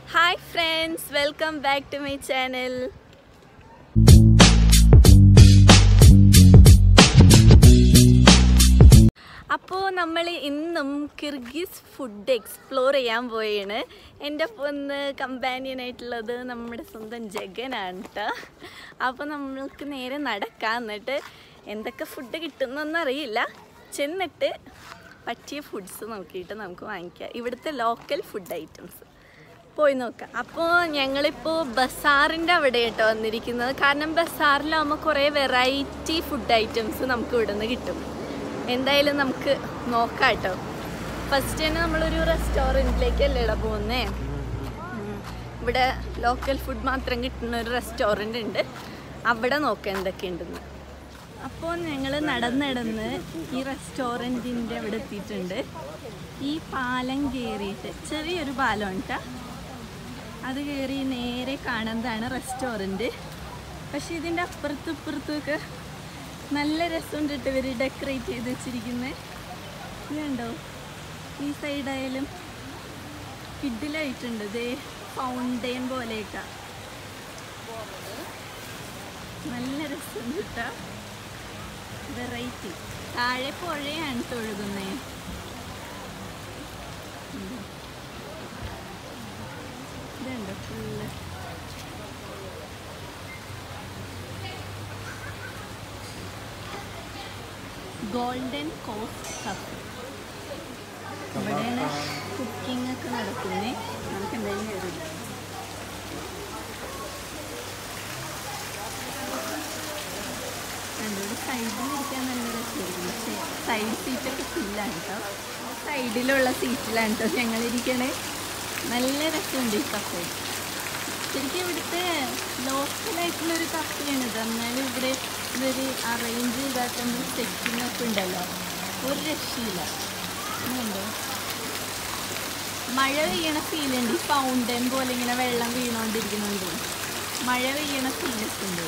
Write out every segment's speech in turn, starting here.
Hi friends welcome back to my channel അപ്പോൾ നമ്മൾ ഇന്നും കിർഗിസ് ഫുഡ് എക്സ്പ്ലോർ ചെയ്യാൻ പോയാണ് എൻ്റെ ഒപ്പം ഒന്ന് കമ്പാനിയൻ ആയിട്ടുള്ളത് നമ്മുടെ സ്വന്തം ജഗനാണ് കേട്ടോ അപ്പോൾ നമ്മൾക്ക് നേരെ നടക്കാം എന്നിട്ട് എന്തൊക്കെ ഫുഡ് കിട്ടുന്നൊന്നും അറിയില്ല ചെന്നിട്ട് പറ്റിയ ഫുഡ്സ് നോക്കിയിട്ട് നമുക്ക് വാങ്ങിക്കാം ഇവിടുത്തെ ലോക്കൽ ഫുഡ് ഐറ്റംസ് പോയി നോക്കാം അപ്പോൾ ഞങ്ങളിപ്പോൾ ബസാറിൻ്റെ അവിടെ കേട്ടോ വന്നിരിക്കുന്നത് കാരണം ബസാറിലാകുമ്പോൾ കുറേ വെറൈറ്റി ഫുഡ് ഐറ്റംസ് നമുക്ക് ഇവിടെ നിന്ന് കിട്ടും എന്തായാലും നമുക്ക് നോക്കാം കേട്ടോ ഫസ്റ്റ് തന്നെ നമ്മളൊരു റെസ്റ്റോറൻറ്റിലേക്കല്ലേ ഇവിടെ പോകുന്നേ ഉം. ഇവിടെ ലോക്കൽ ഫുഡ് മാത്രം കിട്ടുന്ന ഒരു റെസ്റ്റോറൻ്റ് ഉണ്ട് അവിടെ നോക്കാം എന്തൊക്കെയുണ്ടെന്ന് അപ്പോൾ ഞങ്ങൾ നടന്നടന്ന് ഈ റെസ്റ്റോറൻറ്റിൻ്റെ അവിടെ എത്തിയിട്ടുണ്ട് ഈ പാലം കയറിയിട്ട് ചെറിയൊരു പാലം കേട്ടോ അത് കയറി നേരെ കാണുന്നതാണ് റെസ്റ്റോറൻറ്റ് പക്ഷെ ഇതിൻ്റെ അപ്പുറത്തും ഇപ്പുറത്തുമൊക്കെ നല്ല രസമുണ്ട് കേട്ടോ ഇവർ ഡെക്കറേറ്റ് ചെയ്ത് വെച്ചിരിക്കുന്നത് ഇതുണ്ടോ ഈ സൈഡായാലും കിഡിലായിട്ടുണ്ട് ഇതേ ഫൗണ്ടെയിൻ പോലെയൊക്കെ നല്ല രസമുണ്ട് കേട്ടോ വെറൈറ്റി താഴെ പുഴയാണ് തൊഴുകുന്നത് ഇതുണ്ട് ഫുള്ള് ഗോൾഡൻ കോസ്റ്റ് കപ്പ് ഇവിടെയാണ് കുക്കിംഗ് ഒക്കെ നടക്കുന്നത് നമുക്ക് എന്തായാലും കയറില്ല രണ്ടോട് സൈഡിൽ ഇരിക്കാൻ നല്ല രസമായിരിക്കും പക്ഷേ സൈഡ് സീറ്റൊക്കെ ഫില്ലാണ് കേട്ടോ സൈഡിലുള്ള സീറ്റിലാണ് കേട്ടോ ഞങ്ങൾ ഇരിക്കണേ നല്ല രസമുണ്ട് ഈ കഫേ ശരിക്കും ഇവിടുത്തെ ലോക്കലായിട്ടുള്ളൊരു കഫയാണ് ഇത് എന്നാലും ഇവിടെ ഇവർ അറേഞ്ച് ചെയ്താക്കുന്ന സെറ്റിംഗ് ഒക്കെ ഉണ്ടല്ലോ ഒരു രക്ഷയില്ല ഇതുണ്ടോ മഴ പെയ്യണ ഫീലുണ്ട് ഈ ഫൗണ്ടൻ പോലെ ഇങ്ങനെ വെള്ളം വീണോണ്ടിരിക്കുന്നുണ്ട് മഴ പെയ്യണ ഫീലൊക്കെ ഉണ്ട്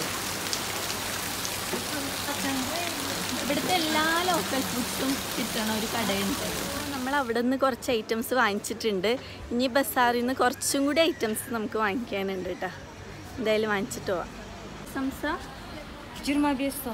ഇവിടുത്തെ എല്ലാ ലോക്കൽ ഫുഡ്സും കിട്ടണ ഒരു കടയുണ്ട് നമ്മൾ അവിടെ നിന്ന് കുറച്ച് ഐറ്റംസ് വാങ്ങിച്ചിട്ടുണ്ട് ഇനി ബസാറിൽ നിന്ന് കുറച്ചും കൂടി ഐറ്റംസ് നമുക്ക് വാങ്ങിക്കാനുണ്ട് കേട്ടോ എന്തായാലും വാങ്ങിച്ചിട്ട് പോവാം സംസ Тюрьма весом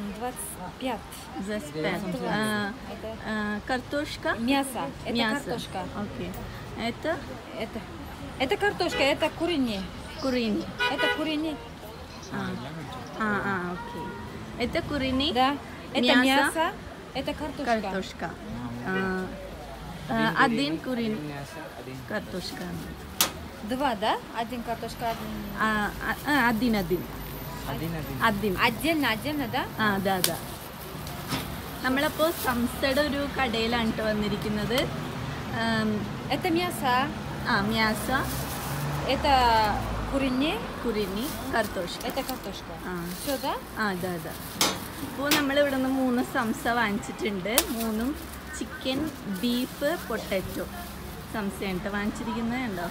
25. картошка Мясо. Это мясо картошка. окей это Это, это картошка, это курине. курини Это курине. а а а окей это курини Да. Это Мясо. мясо. Это картошка. картошка А, а, один курин картошка Два, да? Один картошка, один. ആ, ആ, ആ, അതിൻ അതിൻ അതിൻ Отдельно, отдельно, да? ആ അതെ അതെ നമ്മളപ്പോൾ സംസയുടെ ഒരു കടയിലാണ് കേട്ടോ വന്നിരിക്കുന്നത് ആം, Это мясо. ആ മ്യാസ Это курине. കുരിനി കർത്തോഷ് Это картошка. ആ Все, да? ആ അതെ അതെ ഇപ്പോൾ നമ്മൾ ഇവിടെ നിന്ന് മൂന്ന് സംസ വാങ്ങിച്ചിട്ടുണ്ട് മൂന്നും ചിക്കൻ ബീഫ് പൊട്ടറ്റോ സംസയാണ് കേട്ടോ വാങ്ങിച്ചിരിക്കുന്നത് ഉണ്ടോ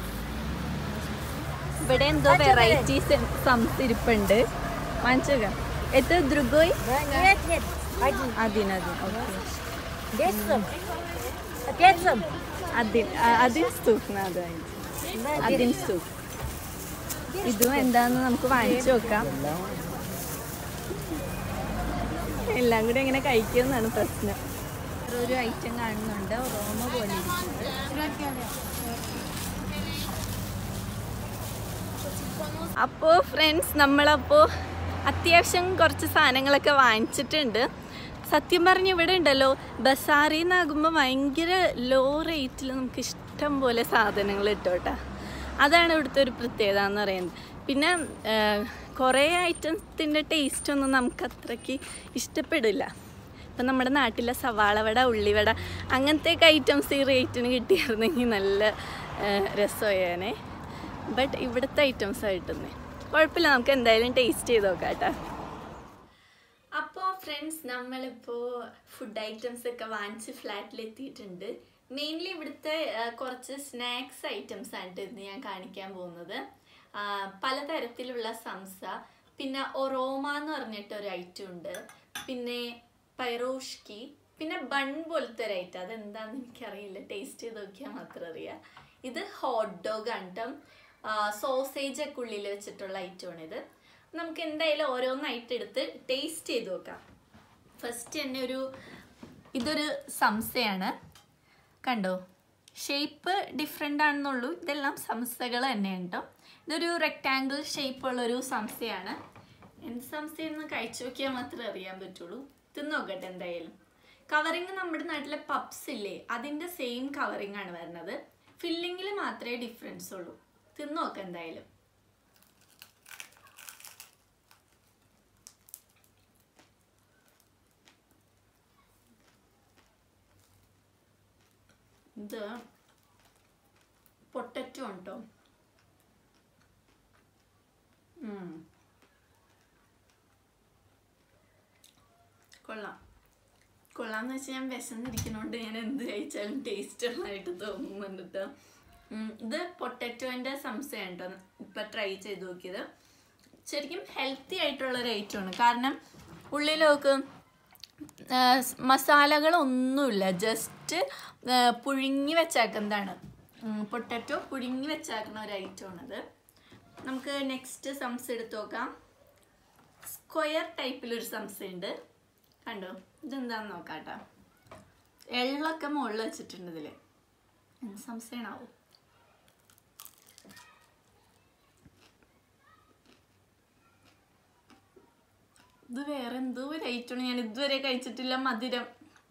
ഇവിടെ എന്തോ വെറൈറ്റീസ് സംസ് ഇരിപ്പുണ്ട് വാങ്ങിച്ചോക്ക എത്ര ദ്രുഗോയ് Нет, нет, один. അതിനതിൻ ഓക്കെ Бесом. Пятьсом. അതിൻ അതിൻ സ്തൂക്ക് അത് വാങ്ങിച്ചു അതിൻ സ്തൂക്ക് ഇതും എന്താന്ന് നമുക്ക് വാങ്ങിച്ചു നോക്കാം എല്ലാം കൂടി എങ്ങനെ കഴിക്കുമെന്നാണ് പ്രശ്നം ഒരു ഐറ്റം കാണുന്നുണ്ട് റോമ പോലെ ഇരിക്കുന്നത് അപ്പോൾ ഫ്രണ്ട്സ് നമ്മളപ്പോൾ അത്യാവശ്യം കുറച്ച് സാധനങ്ങളൊക്കെ വാങ്ങിച്ചിട്ടുണ്ട് സത്യം പറഞ്ഞ് ഇവിടെ ഉണ്ടല്ലോ ബസാറിൽ നിന്നാകുമ്പോൾ ഭയങ്കര ലോ റേറ്റിൽ നമുക്ക് ഇഷ്ടം പോലെ സാധനങ്ങൾ കിട്ടും അതാണ് ഇവിടുത്തെ ഒരു പ്രത്യേകത എന്ന് പറയുന്നത് പിന്നെ കുറേ ഐറ്റംസിൻ്റെ ടേസ്റ്റ് ഒന്നും നമുക്ക് അത്രയ്ക്ക് ഇഷ്ടപ്പെടില്ല ഇപ്പം നമ്മുടെ നാട്ടിലെ സവാള വട ഉള്ളിവട അങ്ങനത്തെയൊക്കെ ഐറ്റംസ് ഈ റേറ്റിന് കിട്ടിയിരുന്നെങ്കിൽ നല്ല രസമായേനെ ബട്ട് ഇവിടുത്തെ ഐറ്റംസ് കിട്ടുന്നേ കുഴപ്പമില്ല നമുക്ക് എന്തായാലും ടേസ്റ്റ് ചെയ്ത് നോക്കാം കേട്ടോ അപ്പോൾ ഫ്രണ്ട്സ് നമ്മളിപ്പോൾ ഫുഡ് ഐറ്റംസ് ഒക്കെ വാങ്ങിച്ച് ഫ്ലാറ്റിൽ എത്തിയിട്ടുണ്ട് മെയിൻലി ഇവിടുത്തെ ആ, കുറച്ച് സ്നാക്സ് ഐറ്റംസ് ആണ് ഇന്ന് ഞാൻ കാണിക്കാൻ പോകുന്നത് ആ, പലതരത്തിലുള്ള സംസ പിന്നെ ഒറോമ എന്ന് പറഞ്ഞിട്ട് ഒരു ഐറ്റം ഉണ്ട് പിന്നെ പൈറോഷ്കി പിന്നെ ബൺ പോലത്തെ ഒരു ഐറ്റം അതെന്താണെന്ന് എനിക്കറിയില്ല ടേസ്റ്റ് ചെയ്ത് നോക്കിയാൽ മാത്രം അറിയാം ഇത് ഹോട്ട് ഡോഗ് ആണ് ട്ടോ സോസേജ് ഒക്കെ ഉള്ളിൽ വെച്ചിട്ടുള്ള ഐറ്റമാണിത് നമുക്ക് എന്തായാലും ഓരോന്നായിട്ട് എടുത്ത് ടേസ്റ്റ് ചെയ്ത് നോക്കാം ഫസ്റ്റ് തന്നെ ഒരു ഇതൊരു സംസയാണ് കണ്ടോ ഷേപ്പ് ഡിഫറെൻ്റ് ആണെന്നുള്ളൂ ഇതെല്ലാം സംസകൾ തന്നെയാണ് കേട്ടോ ഇതൊരു റെക്റ്റാങ്കിൾ ഷേപ്പുള്ളൊരു സംസയാണ് എന്ത് സംസയെന്ന് കഴിച്ചു നോക്കിയാൽ മാത്രമേ അറിയാൻ പറ്റുള്ളൂ തിന്ന് നോക്കട്ടെ എന്തായാലും കവറിങ് നമ്മുടെ നാട്ടിലെ പപ്സ് ഇല്ലേ അതിൻ്റെ സെയിം കവറിങ് ആണ് വരുന്നത് ഫില്ലിങ്ങിൽ മാത്രമേ ഡിഫറൻസ് ഉള്ളൂ തിന്ന് നോക്കാം എന്തായാലും ഇത് പൊട്ടറ്റോ ഉണ്ടോ കൊള്ളാം കൊള്ളാന്ന് വെച്ചാൽ ഞാൻ വിശന്നിരിക്കുന്നോണ്ട് ഞാൻ എന്ത് കഴിച്ചാലും ടേസ്റ്റ് ഉള്ളതായിട്ട് തോന്നുന്നുണ്ട് ട്ടോ. ഉം, ഇത് പൊട്ടറ്റോൻ്റെ സംശയം കേട്ടോ ഇപ്പൊ ട്രൈ ചെയ്ത് നോക്കിയത് ശരിക്കും ഹെൽത്തി ആയിട്ടുള്ള ഒരു ഐറ്റമാണ് കാരണം ഉള്ളിലൊക്കെ മസാലകളൊന്നുമില്ല ജസ്റ്റ് പുഴുങ്ങി വെച്ചേക്കുന്നതാണ് പൊട്ടറ്റോ പുഴുങ്ങി വെച്ചേക്കുന്ന ഒരു ഐറ്റമാണിത് നമുക്ക് നെക്സ്റ്റ് സംസ് എടുത്ത് നോക്കാം സ്ക്വയർ ടൈപ്പിലൊരു സംസ ഉണ്ട് കണ്ടോ ഇതെന്താന്ന് നോക്കാം കേട്ടോ എള്ളൊക്കെ മുകളിൽ വെച്ചിട്ടുണ്ട് ഇതിൽ എന്ത് സംശയമാണാവും ഇത് വേറെ എന്തോ ഒരു ഐറ്റമാണ് ഞാൻ ഇതുവരെ കഴിച്ചിട്ടില്ല മധുരം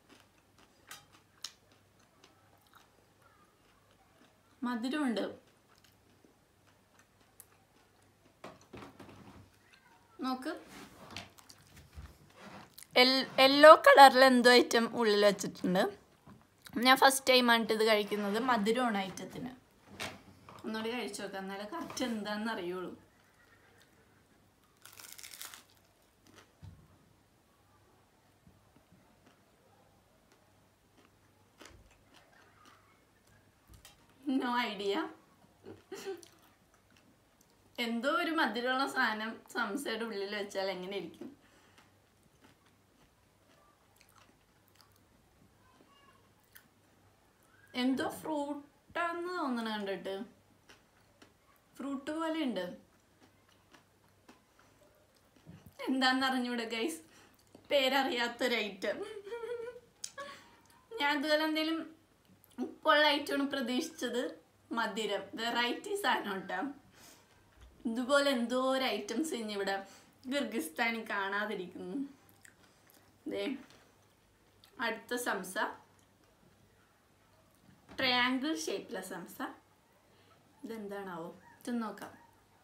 മധുരമുണ്ട് നോക്ക് യെല്ലോ കളറിൽ എന്തോ ഐറ്റം ഉള്ളിൽ വെച്ചിട്ടുണ്ട് ഞാൻ ഫസ്റ്റ് ടൈമാണ് ഇത് കഴിക്കുന്നത് മധുരമാണ് ഐറ്റത്തിന് ഒന്നുകൂടി കഴിച്ചു നോക്കാം എന്നാലേ കറക്റ്റ് എന്താണെന്ന് അറിയുള്ളൂ നോ ഐഡിയ എന്തോ ഒരു മധുരമുള്ള സാധനം സംസയുടെ ഉള്ളിൽ വെച്ചാൽ എങ്ങനെ ഇരിക്കും എന്തോ ഫ്രൂട്ടാന്ന് തോന്നണ കണ്ടിട്ട് ഫ്രൂട്ട് പോലെ ഉണ്ട് എന്താന്ന് അറിഞ്ഞൂടെ ഗൈസ് പേരറിയാത്തൊരു ഐറ്റം ഞാൻ ഇതുപോലെ എന്തെങ്കിലും ഉപ്പുള്ള ഐറ്റമാണ് പ്രതീക്ഷിച്ചത് മധുരം വെറൈറ്റി സാധനം കേട്ടോ ഇതുപോലെ എന്തോ ഒരു ഐറ്റംസ് ഇനി ഇവിടെ ഗിർഗിസ്ഥാനിൽ കാണാതിരിക്കുന്നു ദേ അടുത്ത സംസ ട്രയാങ്കിൾ ഷേപ്പിലെ സംസ ഇതെന്താണാവോ ഇത് നോക്കാം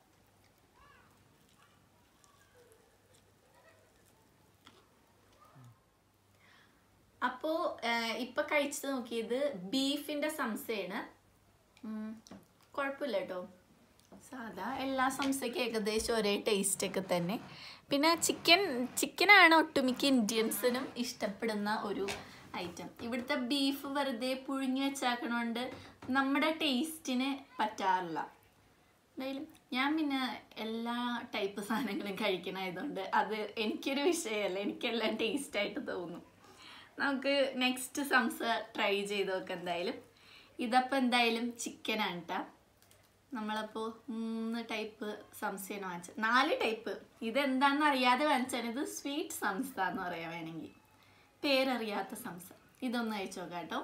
അപ്പോ ഇപ്പൊ കഴിച്ചു നോക്കിയത് ബീഫിന്റെ സംസയാണ് ഉം, കുഴപ്പമില്ല കേട്ടോ സാധാ എല്ലാ സംസയ്ക്കും ഏകദേശം ഒരേ ടേസ്റ്റ് ഒക്കെ തന്നെ പിന്നെ ചിക്കൻ ചിക്കനാണ് ഒട്ടുമിക്ക ഇന്ത്യൻസിനും ഇഷ്ടപ്പെടുന്ന ഒരു ഐറ്റം ഇവിടുത്തെ ബീഫ് വെറുതെ പുഴുങ്ങി വെച്ചാക്കണോണ്ട് നമ്മുടെ ടേസ്റ്റിന് പറ്റാറില്ല എന്തായാലും ഞാൻ പിന്നെ എല്ലാ ടൈപ്പ് സാധനങ്ങളും കഴിക്കണമായതുകൊണ്ട് അത് എനിക്കൊരു വിഷയമല്ല എനിക്കെല്ലാം ടേസ്റ്റായിട്ട് തോന്നും നമുക്ക് നെക്സ്റ്റ് സംസ ട്രൈ ചെയ്ത് നോക്കാം എന്തായാലും ഇതപ്പോൾ എന്തായാലും ചിക്കനാണ് കേട്ടോ നമ്മളപ്പോൾ മൂന്ന് ടൈപ്പ് സംസയാണ് വാങ്ങിച്ചത് നാല് ടൈപ്പ് ഇതെന്താണെന്ന് അറിയാതെ വാങ്ങിച്ചാണ് ഇത് സ്വീറ്റ് സംസ എന്ന് പറയാൻ വേണമെങ്കിൽ പേരറിയാത്ത സംസ ഇതൊന്ന് അയച്ചു നോക്കാം കേട്ടോ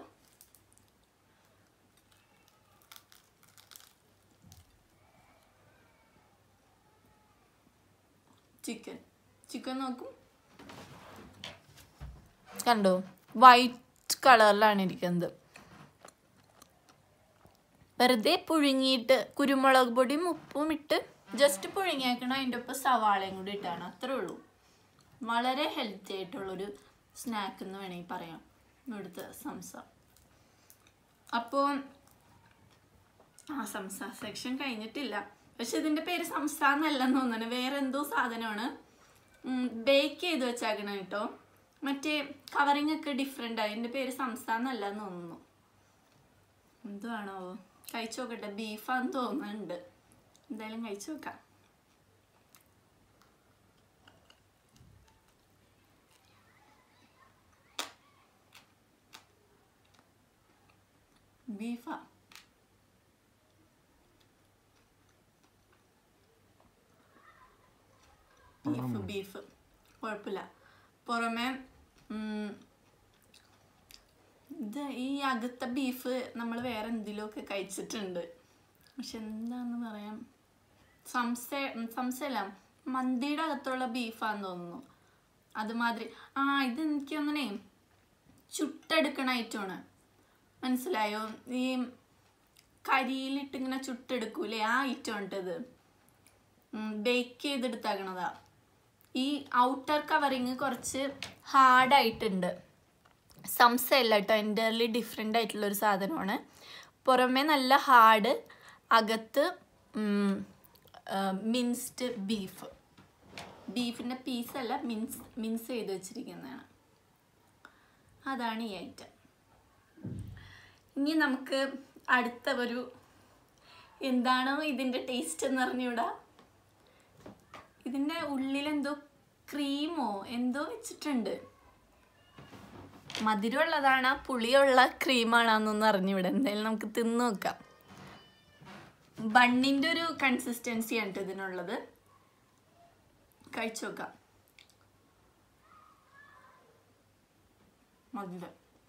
ചിക്കൻ ചിക്കൻ നോക്കും കണ്ടോ വൈറ്റ് കളറിലാണ് ഇരിക്കുന്നത് വെറുതെ പുഴുങ്ങിയിട്ട് കുരുമുളക് പൊടിയും ഉപ്പും ഇട്ട് ജസ്റ്റ് പുഴുങ്ങിയേക്കണം അതിൻ്റെ ഒപ്പം സവാളയും കൂടി ഇട്ടാണ് അത്രേ ഉള്ളൂ വളരെ ഹെൽത്തി ആയിട്ടുള്ളൊരു സ്നാക്ക് എന്ന് വേണമെങ്കിൽ പറയാം ഇവിടുത്തെ സംസ അപ്പോൾ ആ സംസ സെക്ഷൻ കഴിഞ്ഞിട്ടില്ല പക്ഷെ ഇതിൻ്റെ പേര് സംസ എന്നല്ലെന്ന് തോന്നുന്നു വേറെ എന്തോ സാധനമാണ് ബേക്ക് ചെയ്ത് വെച്ചാക്കണം കേട്ടോ മറ്റേ കവറിങ് ഒക്കെ ഡിഫറെൻ്റ് ആയി ഇതിൻ്റെ പേര് സംസ എന്നല്ലെന്ന് തോന്നുന്നു എന്തുവാണോ കഴിച്ചു നോക്കട്ടെ ബീഫാന്ന് തോന്നുന്നുണ്ട് എന്തായാലും കഴിച്ചു നോക്കാം ബീഫാ ബീഫ് ബീഫ് കുഴപ്പമില്ല പുറമെ ഉം, ഇത് ഈ അകത്തെ ബീഫ് നമ്മൾ വേറെ എന്തിലൊക്കെ കഴിച്ചിട്ടുണ്ട് പക്ഷെ എന്താന്ന് പറയാം സംശയ സംശയമല്ല മന്തിയുടെ അകത്തുള്ള ബീഫാന്ന് തോന്നുന്നു അതുമാതിരി ആ ഇത് എനിക്ക് അങ്ങനെ ചുട്ടെടുക്കണ ഐറ്റമാണ് മനസ്സിലായോ ഈ കരിയിലിട്ട് ഇങ്ങനെ ചുട്ടെടുക്കൂലേ ആ ഐറ്റം ഉണ്ടത് ബേക്ക് ചെയ്തെടുത്താക്കണതാ ഈ ഔട്ടർ കവറിങ് കുറച്ച് ഹാർഡായിട്ടുണ്ട് സംസയല്ല കേട്ടോ എൻ്റർലി ഡിഫറെൻ്റ് ആയിട്ടുള്ളൊരു സാധനമാണ് പുറമേ നല്ല ഹാർഡ് അകത്ത് മിൻസ്ഡ് ബീഫ് ബീഫിൻ്റെ പീസല്ല മിൻസ് മിൻസ് ചെയ്ത് വെച്ചിരിക്കുന്നതാണ് അതാണ് ഈ ഐറ്റം ഇനി നമുക്ക് അടുത്ത ഒരു എന്താണോ ഇതിൻ്റെ ടേസ്റ്റ് എന്ന് അറിഞ്ഞൂടാ ഇതിൻ്റെ ഉള്ളിലെന്തോ ക്രീമോ എന്തോ വെച്ചിട്ടുണ്ട് മധുരമുള്ളതാണ് പുളിയുള്ള ക്രീമാണെന്നൊന്നും അറിഞ്ഞൂടെ എന്തായാലും നമുക്ക് തിന്നു നോക്കാം ബണ്ണിൻ്റെ ഒരു കൺസിസ്റ്റൻസി ആണ് ട്ടോ ഇതിനുള്ളത് കഴിച്ചു നോക്കാം മധുരം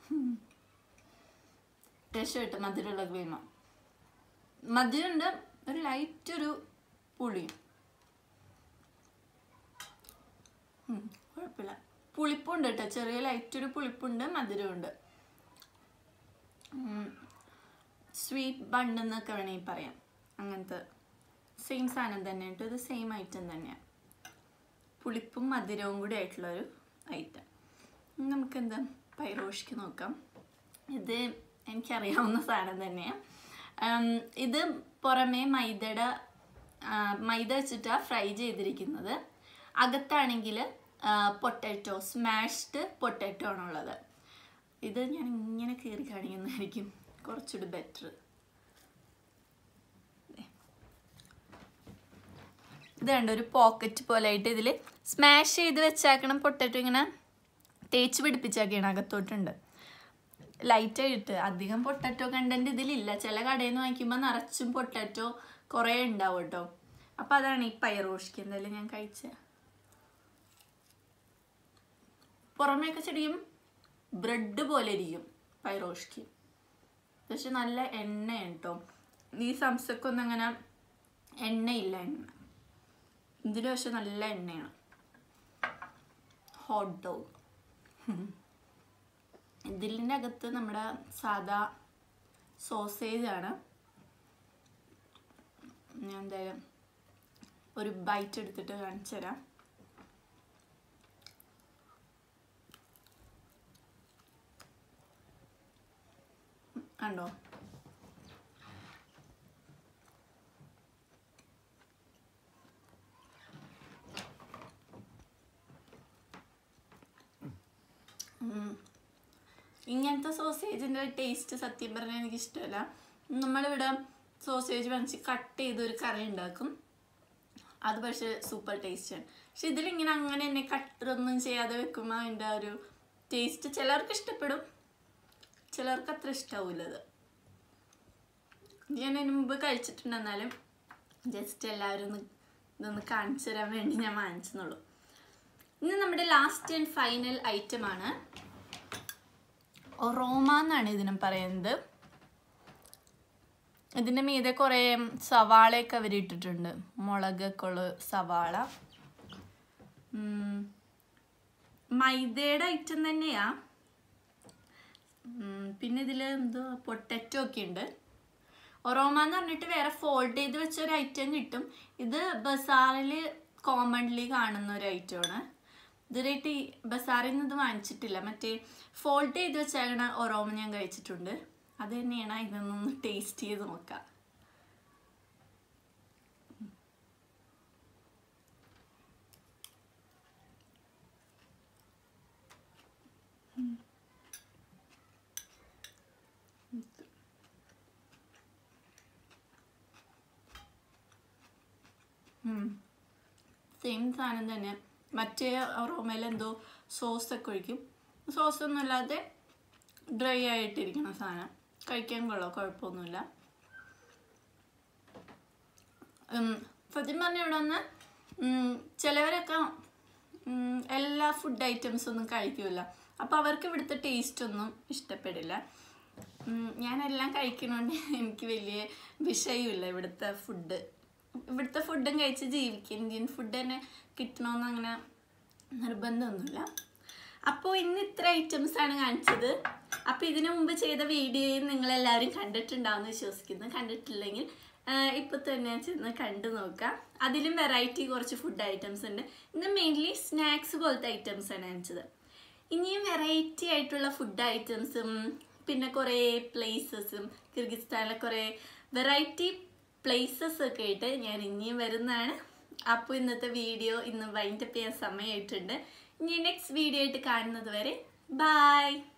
രക്ഷപ്പെട്ടു മധുരമുള്ള ക്രീമ മധുരമുണ്ട് ഒരു ലൈറ്റ് ഒരു പുളിയും ഉം, കുഴപ്പമില്ല പുളിപ്പുണ്ട് കേട്ടോ ചെറിയ ലൈറ്റ് ഒരു പുളിപ്പുണ്ട് മധുരമുണ്ട് സ്വീറ്റ് ബണ്ണ് എന്നൊക്കെ വേണമെങ്കിൽ പറയാം അങ്ങനത്തെ സെയിം സാധനം തന്നെ കേട്ടോ ഇത് സെയിം ഐറ്റം തന്നെയാണ് പുളിപ്പും മധുരവും കൂടി ആയിട്ടുള്ളൊരു ഐറ്റം ഇനി നമുക്ക് എന്താ പൈറോഷിക്ക് നോക്കാം ഇത് എനിക്കറിയാവുന്ന സാധനം തന്നെയാണ് ഇത് പുറമേ മൈദയുടെ ആ, മൈദ വെച്ചിട്ടാണ് ഫ്രൈ ചെയ്തിരിക്കുന്നത് അകത്താണെങ്കിൽ പൊട്ടാറ്റോ സ്മാഷ്ഡ് പൊട്ടാറ്റോ ആണുള്ളത് ഇത് ഞാൻ ഇങ്ങനെ കീറി കാണിക്കുന്നതായിരിക്കും കുറച്ചുകൂടി ബെറ്റർ ഇത് കണ്ട ഒരു പോക്കറ്റ് പോലെ ആയിട്ട് ഇതിൽ സ്മാഷ് ചെയ്ത് വെച്ചാക്കണം പൊട്ടാറ്റോ ഇങ്ങനെ തേച്ച് പിടിപ്പിച്ചാക്കിയാണ് അകത്തോട്ടുണ്ട് ലൈറ്റായിട്ട് അധികം പൊട്ടാറ്റോ കണ്ടന്റ് ഇതിലില്ല ചില കടയിൽ നിന്ന് വാങ്ങിക്കുമ്പോൾ നിറച്ചും പൊട്ടാറ്റോ കുറേ ഉണ്ടാവും കേട്ടോ അപ്പം അതാണ് ഈ പയറോഷിക്ക് എന്തായാലും ഞാൻ കഴിച്ച പുറമേയൊക്കെ ശരിക്കും ബ്രെഡ് പോലെ ഇരിക്കും പൈറോഷിക്ക് പക്ഷെ നല്ല എണ്ണയാണ് കേട്ടോ ഈ സംസക്കൊന്നും അങ്ങനെ എണ്ണയില്ല എണ്ണ ഇതിൽ പക്ഷെ നല്ല എണ്ണയാണ് ഹോട്ട് ഡോഗ് ഇതിലിൻ്റെ അകത്ത് നമ്മുടെ സാദാ സോസേജ് ആണ് ഞാൻ എന്തായാലും ഒരു ബൈറ്റ് എടുത്തിട്ട് കാണിച്ചു തരാം കണ്ടോ ഉം. ഇങ്ങനത്തെ സോസേജിൻ്റെ ടേസ്റ്റ് സത്യം പറഞ്ഞാൽ എനിക്ക് ഇഷ്ടമല്ല നമ്മളിവിടെ സോസേജ് വാങ്ങിച്ച് കട്ട് ചെയ്ത് ഒരു കറി ഉണ്ടാക്കും അത് പക്ഷെ സൂപ്പർ ടേസ്റ്റാണ് പക്ഷെ ഇതിലിങ്ങനെ അങ്ങനെ തന്നെ കട്ടറൊന്നും ചെയ്യാതെ വെക്കുമ്പോൾ അതിൻ്റെ ആ ഒരു ടേസ്റ്റ് ചിലർക്ക് ഇഷ്ടപ്പെടും ചിലർക്ക് അത്ര ഇഷ്ടാവൂല അത് ഞാൻ അതിന് മുമ്പ് കഴിച്ചിട്ടുണ്ട് എന്നാലും ജസ്റ്റ് എല്ലാവരും ഒന്ന് ഇതൊന്ന് കാണിച്ചു തരാൻ വേണ്ടി ഞാൻ വാങ്ങിച്ചെന്നുള്ളൂ ഇന്ന് നമ്മുടെ ലാസ്റ്റ് ആൻഡ് ഫൈനൽ ഐറ്റം ആണ് ഒറോമ എന്നാണ് ഇതിന് പറയുന്നത് ഇതിൻ്റെ മീതെ കുറേ സവാളയൊക്കെ അവർ ഇട്ടിട്ടുണ്ട് മുളകൊക്കെ ഉള്ള സവാള ഉം. മൈദയുടെ ഐറ്റം തന്നെയാ ഉം, പിന്നെ ഇതിൽ എന്തോ പൊട്ടറ്റോ ഒക്കെ ഉണ്ട് ഒറോമ എന്ന് പറഞ്ഞിട്ട് വേറെ ഫോൾഡ് ചെയ്ത് വെച്ച ഒരു ഐറ്റം കിട്ടും ഇത് ബസാറിൽ കോമൺലി കാണുന്ന ഒരു ഐറ്റമാണ് ഇതുവരെയായിട്ട് ഈ ബസാറിൽ നിന്ന് ഇത് വാങ്ങിച്ചിട്ടില്ല മറ്റേ ഫോൾഡ് ചെയ്ത് വെച്ചാകണ ഒറോമ ഞാൻ കഴിച്ചിട്ടുണ്ട് അത് തന്നെയാണ് ഇതൊന്നൊന്ന് ടേസ്റ്റ് ചെയ്ത് നോക്കാം സെയിം സാധനം തന്നെ മറ്റേ റോമയിൽ എന്തോ സോസൊക്കെ ഒഴിക്കും സോസൊന്നും ഇല്ലാതെ ഡ്രൈ ആയിട്ടിരിക്കുന്ന സാധനം കഴിക്കാൻ കൊള്ളാം കുഴപ്പമൊന്നുമില്ല ഉം, സത്യം പറഞ്ഞ ഇവിടെ ഒന്ന് ഉം, ചിലവരൊക്കെ ഉം, എല്ലാ ഫുഡ് ഐറ്റംസ് ഒന്നും കഴിക്കില്ല അപ്പോൾ അവർക്ക് ഇവിടുത്തെ ടേസ്റ്റ് ഒന്നും ഇഷ്ടപ്പെടില്ല ഉം, ഞാനെല്ലാം കഴിക്കണോണ്ട് എനിക്ക് വലിയ വിഷയമില്ല ഇവിടുത്തെ ഫുഡ് ഇവിടുത്തെ ഫുഡും കഴിച്ച് ജീവിക്കും ഇന്ത്യൻ ഫുഡ് തന്നെ കിട്ടണമെന്ന് അങ്ങനെ നിർബന്ധമൊന്നുമില്ല അപ്പോൾ ഇന്ന് ഇത്ര ഐറ്റംസ് ആണ് കാണിച്ചത് അപ്പോൾ ഇതിനു മുമ്പ് ചെയ്ത വീഡിയോയും നിങ്ങളെല്ലാവരും കണ്ടിട്ടുണ്ടാവുമെന്ന് വിശ്വസിക്കുന്നു കണ്ടിട്ടില്ലെങ്കിൽ ഇപ്പോൾ തന്നെ ചെന്ന് കണ്ടു നോക്കാം അതിലും വെറൈറ്റി കുറച്ച് ഫുഡ് ഐറ്റംസ് ഉണ്ട് ഇന്ന് മെയിൻലി സ്നാക്സ് പോലത്തെ ഐറ്റംസ് ആണ് കാണിച്ചത് ഇനിയും വെറൈറ്റി ആയിട്ടുള്ള ഫുഡ് ഐറ്റംസും പിന്നെ കുറേ പ്ലേസസും കിർഗിസ്ഥാനിലെ കുറേ വെറൈറ്റി പ്ലേസസ് ഒക്കെ ആയിട്ട് ഞാൻ ഇനിയും വരുന്നതാണ് അപ്പോൾ ഇന്നത്തെ വീഡിയോ ഇന്ന് വൈൻഡപ്പ് ചെയ്യാൻ സമയമായിട്ടുണ്ട് ഇനി നെക്സ്റ്റ് വീഡിയോ ആയിട്ട് കാണുന്നത് വരെ ബായ്